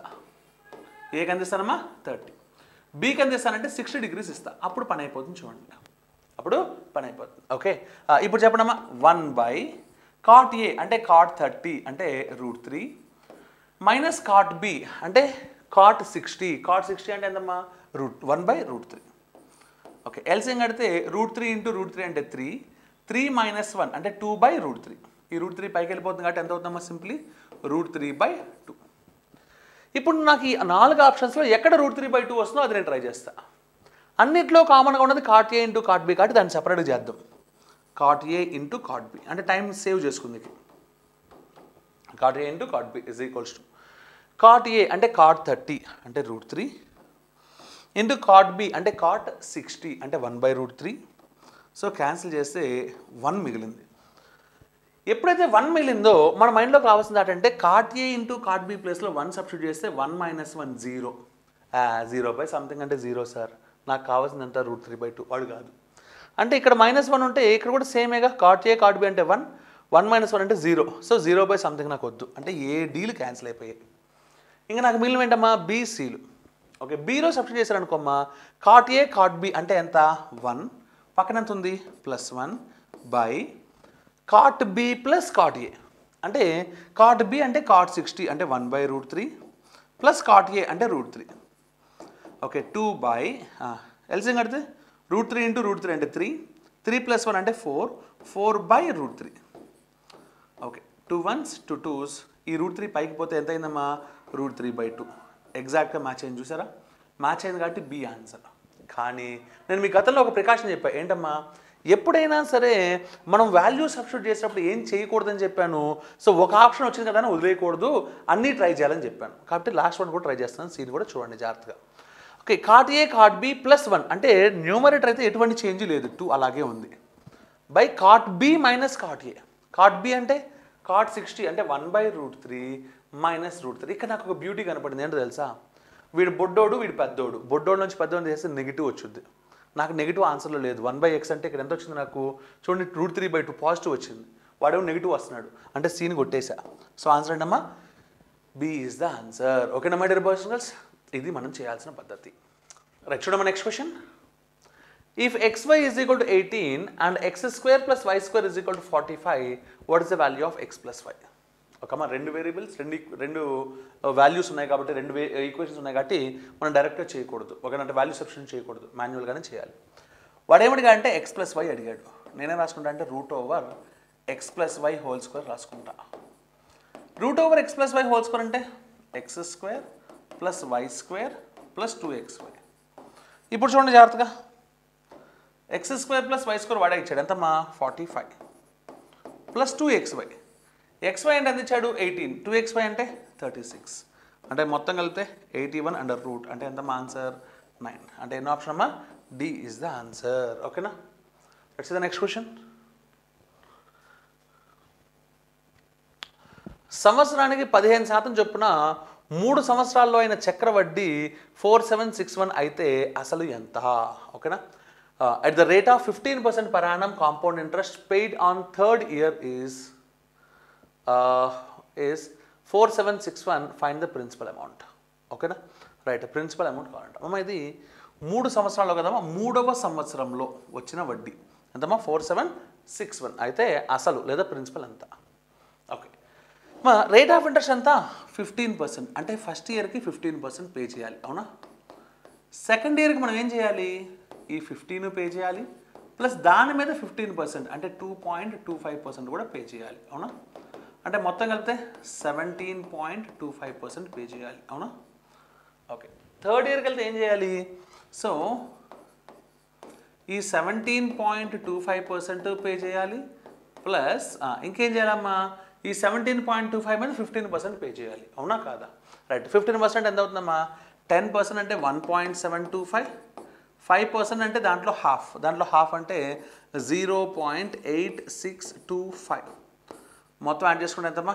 ఏకి ఎంత ఇస్తానమ్మా థర్టీ బీకి ఎంత ఇస్తానంటే సిక్స్టీ డిగ్రీస్ ఇస్తా అప్పుడు పని అయిపోతుంది చూడండి అప్పుడు పని అయిపోతుంది ఓకే ఆ, ఇప్పుడు చెప్పడమ్మా వన్ బై కాట్ ఏ అంటే కాట్ థర్టీ అంటే root three minus cot b అంటే కాట్ సిక్స్టీ కాట్ సిక్స్టీ అంటే ఎంతమ్మా root one by root three okay LCM కడితే root three into root three అంటే త్రీ త్రీ మైనస్ వన్ అంటే టూ బై రూట్ త్రీ ఈ రూట్ త్రీ పైకి వెళ్ళిపోతుంది కాబట్టి ఎంత అవుతుందమ్మా simply root three by two ఇప్పుడు నాకు ఈ నాలుగు ఆప్షన్స్లో ఎక్కడ రూట్ త్రీ బై టూ వస్తుందో అది నేను ట్రై చేస్తా అన్నిట్లో కామన్గా ఉన్నది cot a into cot b కాబట్టి దాన్ని సపరేట్గా చేద్దాం cot a into cot b అంటే టైం సేవ్ చేసుకుంది cot a into cot b is equals to cot a అంటే కాట్ థర్టీ అంటే root three into cot b అంటే కాట్ సిక్స్టీ అంటే one by root three so cancel చేస్తే వన్ మిగిలింది ఎప్పుడైతే వన్ మిగిలిందో మన మైండ్లోకి రావాల్సింది ఏంటంటే cot a into cot b ప్లేస్లో వన్ సబ్స్టిట్యూట్ చేస్తే one minus one zero zero by something అంటే జీరో సార్ నాకు కావాల్సిందంతా రూట్ త్రీ బై టూ వాడు కాదు అంటే ఇక్కడ మైనస్ వన్ ఉంటే ఇక్కడ కూడా సేమేగా కాట్ ఏ కాట్ బి అంటే వన్ వన్ మైనస్ వన్ అంటే zero so zero by something నాకు వద్దు అంటే ఏ డీలు క్యాన్సిల్ అయిపోయాయి ఇంకా నాకు మిగిలిన ఏంటమ్మా బీసీలు ఓకే బీలో సబ్స్టిట్యూట్ చేశారు అనుకోమ్మా కాట్ ఏ కాట్ బి అంటే ఎంత వన్ పక్కన ఎంత ఉంది plus one by cot b plus cot a అంటే కాట్ బి అంటే కాట్ సిక్స్టీ అంటే one by root three plus cot a అంటే root three okay two by LCM కడితే root three into root three అంటే త్రీ త్రీ ప్లస్ వన్ అంటే four four by root three okay two ones two twos ఈ రూట్ త్రీ పైకి పోతే ఎంత అయిందమ్మా రూట్ త్రీ బై టూ ఎగ్జాక్ట్గా మ్యాచ్ అయింది చూసారా మ్యాచ్ అయింది కాబట్టి బి ఆన్సర్ కానీ నేను మీ గతంలో ఒక ప్రికాషన్ చెప్పా ఏంటమ్మా ఎప్పుడైనా సరే మనం వాల్యూ సబ్స్టిట్యూట్ చేసినప్పుడు ఏం చేయకూడదని చెప్పాను సో ఒక ఆప్షన్ వచ్చింది కదా అని వదిలేయకూడదు అన్నీ ట్రై చేయాలని చెప్పాను కాబట్టి లాస్ట్ వన్ కూడా ట్రై చేస్తాను సీన్ కూడా చూడండి జాగ్రత్తగా okay card a card b plus one అంటే న్యూమరేటర్ అయితే ఎటువంటి చేంజ్ లేదు టూ అలాగే ఉంది by cot b minus cot a cot b అంటే కాట్ సిక్స్టీ అంటే one by root three minus root three ఇక్కడ నాకు ఒక బ్యూటీ కనపడింది ఏంటో తెలుసా వీడు బొడ్డోడు వీడు పెద్దోడు బొడ్డోడు నుంచి పెద్దోడు చేస్తే నెగిటివ్ వచ్చుద్ది నాకు నెగిటివ్ ఆన్సర్లో లేదు వన్ బై ఎక్స్ అంటే ఇక్కడ ఎంత వచ్చింది నాకు చూడండి root three by two positive వచ్చింది వాడేమో నెగిటివ్ వస్తున్నాడు అంటే సీన్ కొట్టేశా సో ఆన్సర్ ఏంటమ్మా బి ఈజ్ ద ఆన్సర్ ఓకేనా మై డియర్ బాయ్స్ గర్ల్స్ ఇది మనం చేయాల్సిన పద్ధతి రైట్ చూడమ్మా next question If xy is equal to 18 and x square plus y square is equal to 45, what is the value of x plus y? ఒకమ్మా రెండు వేరియబుల్స్ రెండు ఈక్- రెండు వాల్యూస్ ఉన్నాయి కాబట్టి రెండు ఈక్వేషన్స్ ఉన్నాయి కాబట్టి మనం డైరెక్ట్గా చేయకూడదు ఒకనంటే వాల్యూ సబ్స్టిట్యూషన్ చేయకూడదు మాన్యువల్గానే చేయాలి వాడు ఏమడిగా అంటే ఎక్స్ ప్లస్ వై అడిగాడు నేనేం రాసుకుంటా అంటే root over x plus y whole square రాసుకుంటా root over x plus y whole square అంటే X square plus why square plus two x y ఇప్పుడు చూడండి జాగ్రత్తగా x square plus why square వాడే ఇచ్చాడు ఎంతమ్మా forty five plus two x y x y అంటే ఎంత ఇచ్చాడు ఎయిటీన్ టూ ఎక్స్ వై అంటే థర్టీ సిక్స్ అంటే మొత్తం కలిపితే ఎయిటీ వన్ అండర్ రూట్ అంటే ఎంతమ్మా ఆన్సర్ నైన్ అంటే ఎన్నో ఆప్షన్ అమ్మా డి ఇస్ ద ఆన్సర్ ఓకేనా లెట్స్ ద నెక్స్ట్ క్వశ్చన్ సంవత్సరానికి పదిహేను శాతం చొప్పున మూడు సంవత్సరాల్లో అయిన చక్ర వడ్డీ ఫోర్ సెవెన్ సిక్స్ వన్ అయితే అసలు ఎంత ఓకేనా at the rate of 15% per annum compound interest paid on third year is uh, is 4761 find the principal amount ఓకేనా రైట్ ప్రిన్సిపల్ అమౌంట్ కావాలంట అమ్మ ఇది మూడు సంవత్సరాల్లో కదమ్మా మూడవ సంవత్సరంలో వచ్చిన వడ్డీ ఎంతమ్మా ఫోర్ సెవెన్ సిక్స్ వన్ అయితే అసలు లేదా ప్రిన్సిపల్ ఎంత ఓకే మా రేట్ ఆఫ్ ఇంట్రెస్ట్ ఎంత ఫిఫ్టీన్ పర్సెంట్ అంటే ఫస్ట్ ఇయర్కి ఫిఫ్టీన్ పర్సెంట్ పే చేయాలి అవునా సెకండ్ ఇయర్కి మనం ఏం చేయాలి ఈ ఫిఫ్టీన్ పే చేయాలి ప్లస్ దాని మీద ఫిఫ్టీన్ పర్సెంట్ అంటే two point two five percent కూడా పే చేయాలి అవునా అంటే మొత్తం కలిపితే seventeen point two five percent pay చేయాలి అవునా ఓకే థర్డ్ ఇయర్కి వెళ్తే ఏం చేయాలి సో ఈ seventeen point two five percent pay చేయాలి ప్లస్ ఇంకేం చేయాలమ్మా ఈ సెవెంటీన్ పాయింట్ టూ ఫైవ్ మీద ఫిఫ్టీన్ పర్సెంట్ పే చేయాలి అవునా కాదా రైట్ ఫిఫ్టీన్ పర్సెంట్ ఎంత అవుతుందమ్మా టెన్ పర్సెంట్ అంటే one point seven two five five percent అంటే దాంట్లో హాఫ్ దాంట్లో హాఫ్ అంటే zero point eight six two five మొత్తం యాడ్ చేసుకుంటే ఎంతమ్మా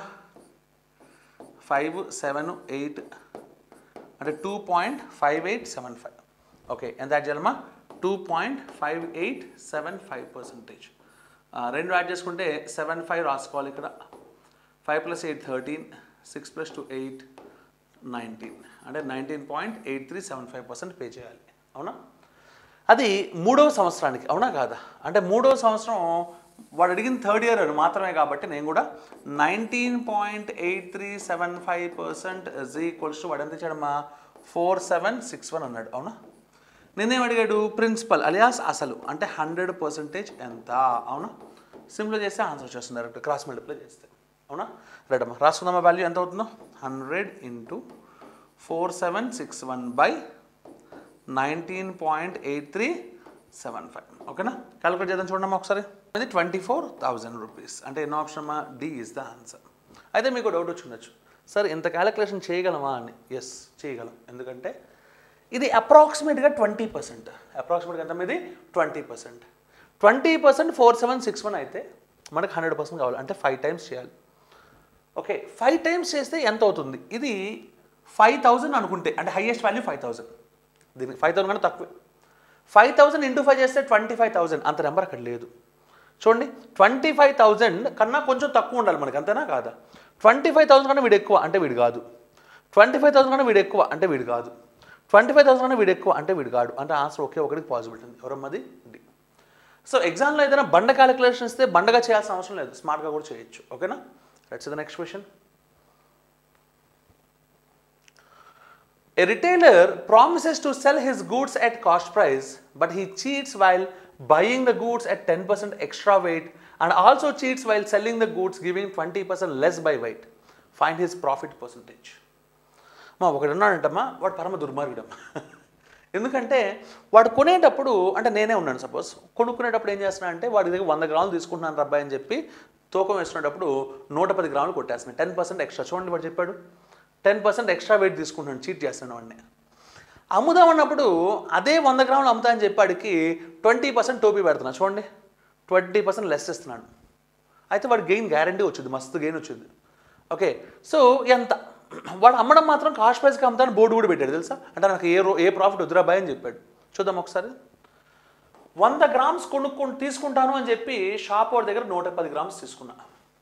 ఫైవ్ సెవెన్ ఎయిట్ అంటే two point five eight seven five okay ఎంత యాడ్ చేయాలమ్మా two point five eight seven five percentage రెండు యాడ్ చేసుకుంటే సెవెన్ ఫైవ్ రాసుకోవాలి ఇక్కడ five plus eight thirteen six plus two eight nineteen అంటే nineteen point eight three seven five percent pay చేయాలి అవునా అది మూడవ సంవత్సరానికి అవునా కాదా అంటే మూడవ సంవత్సరం వాడు అడిగిన థర్డ్ ఇయర్ మాత్రమే కాబట్టి నేను కూడా nineteen point eight three seven five percent is equals to వాడు ఎంత ఇచ్చాడమ్మా ఫోర్ సెవెన్ సిక్స్ వన్ అన్నాడు అవునా నేనేం అడిగాడు ప్రిన్సిపల్ అలియాస్ అసలు అంటే హండ్రెడ్ పర్సెంటేజ్ ఎంత అవునా సింపుల్ చేస్తే ఆన్సర్ వచ్చేస్తుంది డైరెక్ట్ క్రాస్ మల్టిప్లై చేస్తే అవునా రైట్ అమ్మా రాసుకుందామా వాల్యూ ఎంత అవుతుందో hundred into four seven six one by nineteen point eight three seven five ఓకేనా క్యాలిక్యులేట్ చేద్దాం చూడమ్మా ఒకసారి ఇది ట్వంటీ ఫోర్ థౌజండ్ రూపీస్ అంటే ఎన్నో ఆప్షన్ అమ్మా డి ఇస్ ద ఆన్సర్ అయితే మీకు డౌట్ వచ్చి ఉండొచ్చు సార్ ఇంత క్యాలిక్యులేషన్ చేయగలమా అని ఎస్ చేయగలం ఎందుకంటే ఇది అప్రాక్సిమేట్గా ట్వంటీ పర్సెంట్ అప్రాక్సిమేట్గా ఎంత ఇది twenty percent twenty percent four seven six one అయితే మనకు హండ్రెడ్ పర్సెంట్ కావాలి అంటే ఫైవ్ టైమ్స్ చేయాలి ఓకే ఫైవ్ టైమ్స్ చేస్తే ఎంత అవుతుంది ఇది ఫైవ్ థౌజండ్ అనుకుంటే అంటే హైయెస్ట్ వాల్యూ ఫైవ్ థౌజండ్ దీనికి ఫైవ్ థౌసండ్ కన్నా తక్కువే ఫైవ్ థౌసండ్ ఇంటూ ఫైవ్ చేస్తే ట్వంటీ ఫైవ్ థౌసండ్ అంత నెంబర్ అక్కడ లేదు చూడండి ట్వంటీ ఫైవ్ థౌజండ్ కన్నా కొంచెం తక్కువ ఉండాలి మనకి అంతేనా కాదా ట్వంటీ ఫైవ్ థౌసండ్ కన్నా వీడు ఎక్కువ అంటే వీడు కాదు ట్వంటీ ఫైవ్ థౌసండ్ కన్నా వీడు ఎక్కువ అంటే వీడు కాదు ట్వంటీ ఫైవ్ థౌసండ్ కన్నా వీడు ఎక్కువ అంటే వీడు కాడు అంటే ఆన్సర్ ఒకే ఒకటికి పాసిబిలిటీ ఉంది ఎవరమ్మది డి సో ఎగ్జామ్లో ఏదైనా బండ క్యాలిక్యులేషన్ ఇస్తే బండగా చేయాల్సిన అవసరం లేదు స్మార్ట్గా కూడా చేయొచ్చు ఓకేనా let's the next question A retailer promises to sell his goods at cost price, but he cheats while buying the goods at 10% extra weight and also cheats while selling the goods giving 20% less by weight. Find his profit percentage. మా ఒకడు ఉన్నాడంటమ్మా వాడు పరమ దుర్మార్గుడమ్మా ఎందుకంటే వాడు కొనేటప్పుడు అంటే నేనే ఉన్నాను సపోజ్ కొనుక్కునేటప్పుడు ఏం చేస్తున్నా అంటే వాడి దగ్గర వంద గ్రాములు తీసుకుంటున్నాను రబ్బాయి అని చెప్పి తూకం వేసుకునేటప్పుడు నూట పది గ్రాములు కొట్టేస్తున్నాను టెన్ పర్సెంట్ ఎక్స్ట్రా చూడండి వాడు చెప్పాడు టెన్ పర్సెంట్ ఎక్స్ట్రా వెయిట్ తీసుకుంటున్నాను చీట్ చేస్తున్నాను వాడిని అమ్ముదాం అన్నప్పుడు అదే వంద గ్రాములు అమ్ముతా అని చెప్పాడికి ట్వంటీ పర్సెంట్ టోపీ పెడుతున్నా చూడండి ట్వంటీ పర్సెంట్ లెస్ ఇస్తున్నాడు అయితే వాడు గెయిన్ గ్యారంటీ వచ్చింది మస్తు గెయిన్ వచ్చింది ఓకే సో ఎంత వాడు అమ్మడం మాత్రం కాస్ట్ ప్రైస్కి అమ్ముతాను బోర్డు కూడా పెట్టాడు తెలుసా అంటే నాకు ఏ రో ఏ ప్రాఫిట్ వద్దురా బాయ్ అని చెప్పాడు చూద్దాం ఒకసారి వంద గ్రామ్స్ కొనుక్కు తీసుకుంటాను అని చెప్పి షాప్ వాడి దగ్గర నూట పది గ్రామ్స్ తీసుకున్నా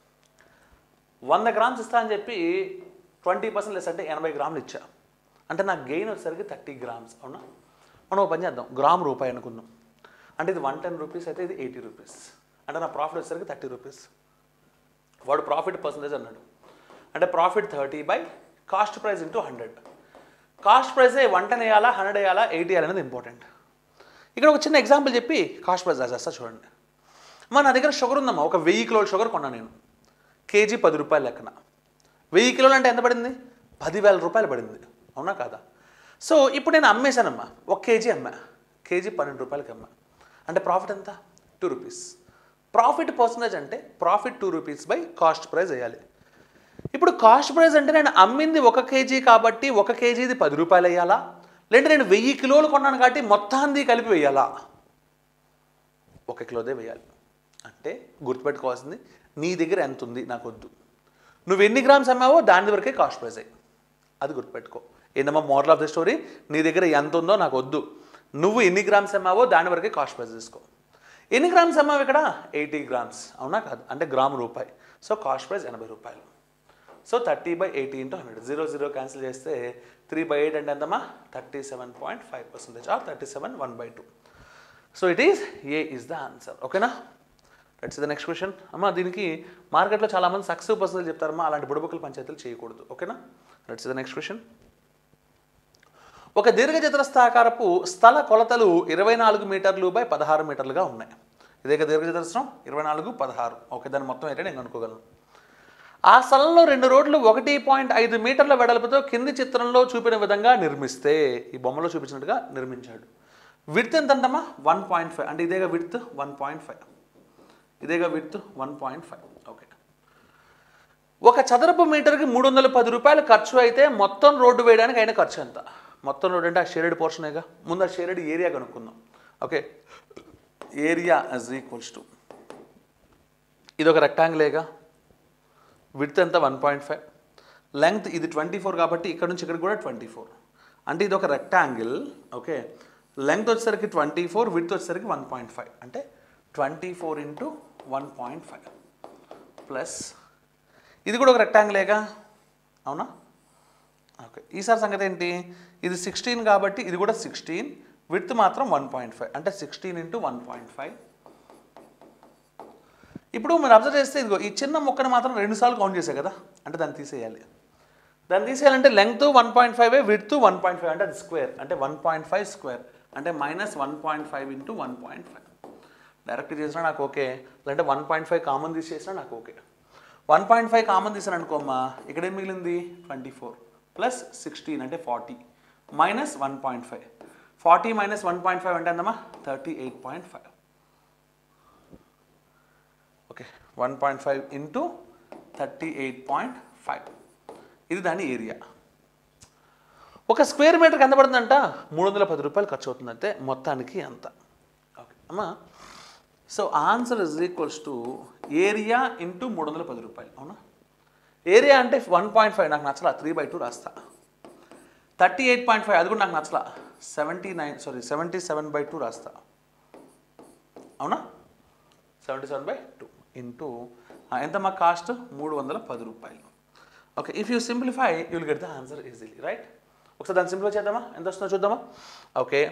వంద గ్రామ్స్ ఇస్తా అని చెప్పి ట్వంటీ పర్సెంట్ లెస్ అంటే ఎనభై గ్రాములు ఇచ్చా అంటే నాకు గెయిన్ వచ్చేసరికి థర్టీ గ్రామ్స్ అవునా మనం ఒక పని చేద్దాం గ్రామ్ రూపాయి అనుకుందాం అంటే ఇది వన్ టెన్ రూపీస్ అయితే ఇది ఎయిటీ రూపీస్ అంటే నా ప్రాఫిట్ వచ్చేసరికి థర్టీ రూపీస్ వాడు ప్రాఫిట్ పర్సంటేజ్ అన్నాడు అంటే profit thirty by cost price into hundred cost ప్రైసే వన్ టెన్ వేయాలా హండ్రెడ్ వేయాలా ఎయిటీ వేయాలనేది ఇంపార్టెంట్ ఇక్కడ ఒక చిన్న ఎగ్జాంపుల్ చెప్పి కాస్ట్ ప్రైస్ రాసేస్తా చూడండి మా నా దగ్గర షుగర్ ఉందమ్మా ఒక వెయ్యి కిలోల షుగర్ కొన్నా నేను కేజీ పది రూపాయలు లెక్కన వెయ్యి కిలోలు అంటే ఎంత పడింది పదివేల రూపాయలు పడింది అవునా కాదా సో ఇప్పుడు నేను అమ్మేశానమ్మా ఒక కేజీ అమ్మా కేజీ పన్నెండు రూపాయలకి అమ్మా అంటే ప్రాఫిట్ ఎంత టూ రూపీస్ ప్రాఫిట్ పర్సంటేజ్ అంటే profit two rupees by cost price వేయాలి ఇప్పుడు కాస్ట్ ప్రైస్ అంటే నేను అమ్మింది ఒక కేజీ కాబట్టి ఒక కేజీది పది రూపాయలు వేయాలా లేదంటే నేను వెయ్యి కిలోలు కొన్నాను కాబట్టి మొత్తాన్ని కలిపి వేయాలా ఒక కిలోదే వేయాలి అంటే గుర్తుపెట్టుకోవాల్సింది నీ దగ్గర ఎంత ఉంది నాకు వద్దు నువ్వు ఎన్ని గ్రామ్స్ అమ్మావో దాని వరకే కాస్ట్ ప్రైస్ అయ్యి అది గుర్తుపెట్టుకో ఏందమ్మా మోరల్ ఆఫ్ ద స్టోరీ నీ దగ్గర ఎంత ఉందో నాకు వద్దు నువ్వు ఎన్ని గ్రామ్స్ అమ్మావో దాని వరకే కాస్ట్ ప్రైస్ తీసుకో ఎన్ని గ్రామ్స్ అమ్మావు ఇక్కడ ఎయిటీ గ్రామ్స్ అవునా కాదు అంటే గ్రామ్ రూపాయి సో కాస్ట్ ప్రైస్ ఎనభై రూపాయలు so thirty by eighty into hundred zero zero cancel చేస్తే త్రీ బై ఎయిట్ అంటే ఎంతమ్మా thirty seven point five percentage or thirty seven one by two so it is a is the answer ఓకేనా లెట్స్ ద నెక్స్ట్ క్వశ్చన్ అమ్మా దీనికి మార్కెట్లో చాలామంది సక్సెస్ పర్సెంట్ చెప్తారమ్మా అలాంటి బుడబుక్కల పంచాయతీలు చేయకూడదు ఓకేనా లెట్స్ ద నెక్స్ట్ క్వశ్చన్ ఒక దీర్ఘచతురస్రాకారపు స్థల కొలతలు ఇరవై నాలుగు మీటర్లు బై పదహారు మీటర్లుగా ఉన్నాయి ఇదే కదా దీర్ఘచతురస్రం ఇరవై నాలుగు పదహారు ఓకే దాని మొత్తం ఏంటంటే నేను అనుకోగలను ఆ స్థలంలో రెండు రోడ్లు ఒకటి పాయింట్ ఐదు మీటర్ల వెడల్పుతో కింది చిత్రంలో చూపిన విధంగా నిర్మిస్తే ఈ బొమ్మలో చూపించినట్టుగా నిర్మించాడు విడ్త్ ఎంత అంటమ్మా వన్ పాయింట్ ఫైవ్ అంటే ఇదేగా విడ్త్ వన్ పాయింట్ ఫైవ్ ఇదేగా width one point five okay ఒక చదరపు మీటర్కి మూడు వందల పది రూపాయలు ఖర్చు అయితే మొత్తం రోడ్డు వేయడానికి అయిన ఖర్చు ఎంత మొత్తం రోడ్డు అంటే ఆ షేడెడ్ పోర్షనేగా ముందు ఆ షేడెడ్ ఏరియా కనుక్కుందాం okay area is equals to ఇది ఒక రెక్టాంగిలేగా విడ్త్ ఎంత వన్ పాయింట్ ఫైవ్ లెంగ్త్ ఇది ట్వంటీ ఫోర్ కాబట్టి ఇక్కడ నుంచి ఇక్కడ కూడా ట్వంటీ ఫోర్ అంటే ఇది ఒక రెక్టాంగిల్ ఓకే లెంగ్త్ వచ్చేసరికి ట్వంటీ ఫోర్ విడ్త్ వచ్చేసరికి వన్ పాయింట్ ఫైవ్ అంటే twenty four into one point five plus ఇది కూడా ఒక రెక్టాంగిలేగా అవునా ఓకే ఈసారి సంగతి ఏంటి ఇది సిక్స్టీన్ కాబట్టి ఇది కూడా సిక్స్టీన్ విడ్త్ మాత్రం వన్ పాయింట్ ఫైవ్ అంటే sixteen into one point five ఇప్పుడు మీరు అబ్జర్వ్ చేస్తే ఇదిగో ఈ చిన్న మొక్కను మాత్రం రెండుసార్లు కౌంట్ చేసే కదా అంటే దాన్ని తీసేయాలి దాన్ని తీసేయాలంటే length one point five width one point five అంటే అది స్క్వేర్ అంటే వన్ పాయింట్ ఫైవ్ స్క్వేర్ అంటే minus one point five into one point five direct చేసినా నాకు ఓకే లేదంటే వన్ పాయింట్ ఫైవ్ కామన్ తీసేసినా నాకు okay one point five common తీసాను అనుకోమ్మా ఇక్కడ ఏం మిగిలింది ట్వంటీ ఫోర్ ప్లస్ సిక్స్టీన్ అంటే forty minus one point five forty minus one point five అంటే ఎంతమ్మా thirty eight point five okay one point five into thirty eight point five ఇది దాని ఏరియా ఒక స్క్వేర్ మీటర్కి ఎంత పడుతుందంట మూడు వందల పది రూపాయలు ఖర్చు అవుతుందంటే మొత్తానికి అంత ఓకే అమ్మా so answer is equals to area into మూడు వందల పది రూపాయలు అవునా ఏరియా అంటే వన్ పాయింట్ ఫైవ్ నాకు నచ్చలా త్రీ బై టూ రాస్తా థర్టీ ఎయిట్ పాయింట్ ఫైవ్ అది కూడా నాకు నచ్చలా seventy nine sorry seventy seven by two రాస్తా అవునా seventy seven by two into ఎంత మా కాస్ట్ మూడు వందల పది రూపాయలు okay if you simplify you will get the answer easily right ఒకసారి దాన్ని సింప్లిఫై చేద్దామా ఎంత వస్తుందో చూద్దామా okay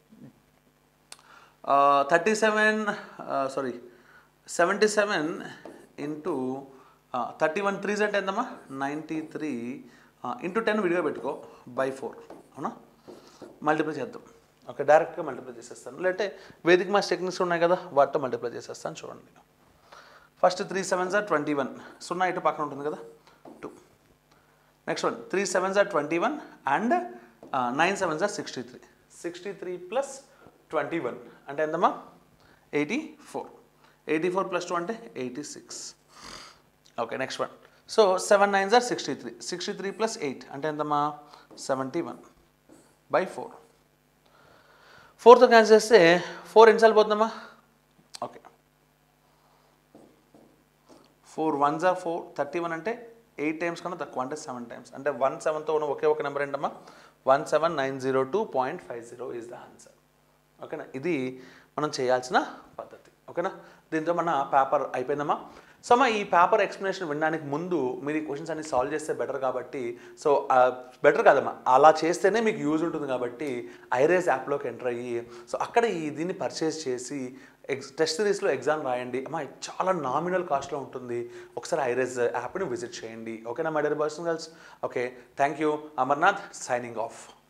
thirty seven sorry seventy seven into thirty one threes అంటే ఎంతమ్మా నైంటీ త్రీ ఇంటూ టెన్ విడిగా పెట్టుకో బై ఫోర్ అవునా మల్టిప్లై చేద్దాం ఓకే డైరెక్ట్గా మల్టిప్లై చేసేస్తాను లేదంటే వేదిక మాస్ టెక్నిక్స్ ఉన్నాయి కదా వాటితో మల్టిప్లై చేసేస్తాను చూడండి first three sevens or twenty one సున్నా ఇటు పక్కన ఉంటుంది కదా two next one three sevens or twenty one and nine sevens or sixty three sixty three plus twenty one అంటే ఎంతమ్మా eighty four eighty four plus two అంటే eighty six okay next one so seven nines or sixty three sixty three plus eight అంటే ఎంతమ్మా సెవెంటీ వన్ బై ఫోర్ ఫోర్తో క్యాన్సిల్ చేస్తే ఫోర్ ఎన్నిసార్లు పోతుందమ్మా ఓకే ఫోర్ వన్ జా ఫోర్ థర్టీ వన్ అంటే ఎయిట్ టైమ్స్ కన్నా తక్కువ అంటే సెవెన్ టైమ్స్ అంటే వన్ సెవెన్తో ఉన్న ఒకే ఒక నెంబర్ ఏంటమ్మా one seven nine zero two point five zero is the answer ఓకేనా ఇది మనం చేయాల్సిన పద్ధతి ఓకేనా దీంతో మన పేపర్ అయిపోయిందమ్మా సో అమ్మా ఈ పేపర్ ఎక్స్ప్లెనేషన్ వినడానికి ముందు మీరు ఈ క్వశ్చన్స్ అన్ని సాల్వ్ చేస్తే బెటర్ కాబట్టి సో బెటర్ కాదమ్మా అలా చేస్తేనే మీకు యూజ్ ఉంటుంది కాబట్టి ఐరేస్ యాప్లోకి ఎంటర్ అయ్యి సో అక్కడ ఈ దీన్ని పర్చేస్ చేసి ఎగ్జ్ టెస్ట్ సిరీస్లో ఎగ్జామ్ రాయండి అమ్మా ఇది చాలా నామినల్ కాస్ట్లో ఉంటుంది ఒకసారి ఐరేస్ యాప్ని విజిట్ చేయండి ఓకేనా my dear person girls okay thank you Amarnath signing of